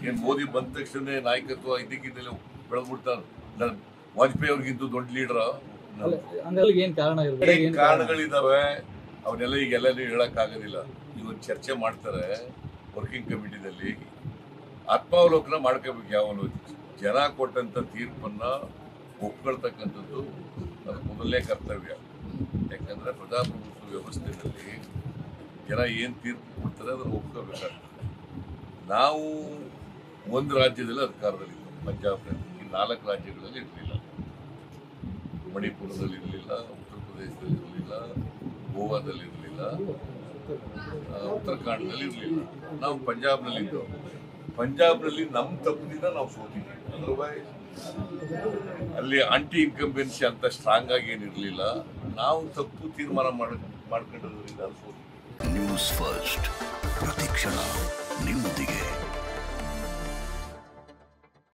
ಏನ್ ಮೋದಿ ಬಂದ ತಕ್ಷಣ ನಾಯಕತ್ವ ಇದಕ್ಕಿದ್ದಲ್ಲಿ ಬೆಳೆದ್ಬಿಡ್ತಾರೆ ನನ್ ವಾಜಪೇಯಿ ಅವ್ರಿಗಿಂತ ದೊಡ್ಡ ಲೀಡರ್ ಅಲ್ಲ, ಹಂಗಲ್ಲಿ ಏನ್ ಕಾರಣ ಇರ್ಬೋದು ಏನ್ ಏನ್ ಕಾರಣ? ಕಾರಣಗಳಿದಾವೆ ಅವನ್ನೆಲ್ಲ ಈಗೆಲ್ಲ ಹೇಳಕ್ ಆಗೋದಿಲ್ಲ ಇವತ್ತು ಚರ್ಚೆ ಮಾಡ್ತಾರೆ ವರ್ಕಿಂಗ್ ಕಮಿಟಿದಲ್ಲಿ ಆತ್ಮಾವಲೋಕನ ಮಾಡ್ಕೋಬೇಕು ಯಾವನು ಜನ ಕೊಟ್ಟಂತ ತೀರ್ಪನ್ನ ಒಪ್ಕೊಳ್ತಕ್ಕಂಥದ್ದು ಅದು ಮೊದಲನೇ ಕರ್ತವ್ಯ ಯಾಕಂದ್ರೆ ಪ್ರಜಾಪ್ರಭುತ್ವ ವ್ಯವಸ್ಥೆಯಲ್ಲಿ ಜನ ಏನ್ ತೀರ್ಪು ಕೊಡ್ತಾರೆ ಅದನ್ನ ಒಪ್ಕೋಬೇಕಾಗ್ತದೆ ನಾವು ಒಂದು ರಾಜ್ಯದಲ್ಲಿ ಅಧಿಕಾರದಲ್ಲಿದ್ದು ಪಂಜಾಬ್ನಲ್ಲಿ ಈ ನಾಲ್ಕು ರಾಜ್ಯಗಳಲ್ಲಿ ಇರಲಿಲ್ಲ ಮಣಿಪುರದಲ್ಲಿ ಇರಲಿಲ್ಲ ಉತ್ತರ ಪ್ರದೇಶದಲ್ಲಿ ಇರಲಿಲ್ಲ ಗೋವಾದಲ್ಲಿ ಇರಲಿಲ್ಲ ಉತ್ತರಾಖಂಡದಲ್ಲಿ ಇರಲಿಲ್ಲ ನಾವು ಪಂಜಾಬ್ನಲ್ಲಿ ಇದ್ದವು ಪಂಜಾಬ್ನಲ್ಲಿ ನಮ್ಮ ತಪ್ಪಿನಿಂದ ನಾವು ಸೋತಿದ್ವಿ ಅದರ್ವೈಸ್ ಅಲ್ಲಿ ಆಂಟಿ ಇನ್ಕಂಬೆನ್ಸಿ ಅಂತ ಸ್ಟ್ರಾಂಗ್ ಆಗಿ ಏನಿರಲಿಲ್ಲ ನಾವು ತಪ್ಪು ತೀರ್ಮಾನ ಮಾಡ್ ಮಾಡ್ಕೊಂಡಿರೋದ್ರಿಂದ ಅದು ಸೋತಿದ್ವಿ ನ್ಯೂಸ್ ಫಸ್ಟ್ ಪ್ರತಿಕ್ಷಣ ನಿಮ್ಮೊಂದಿಗೆ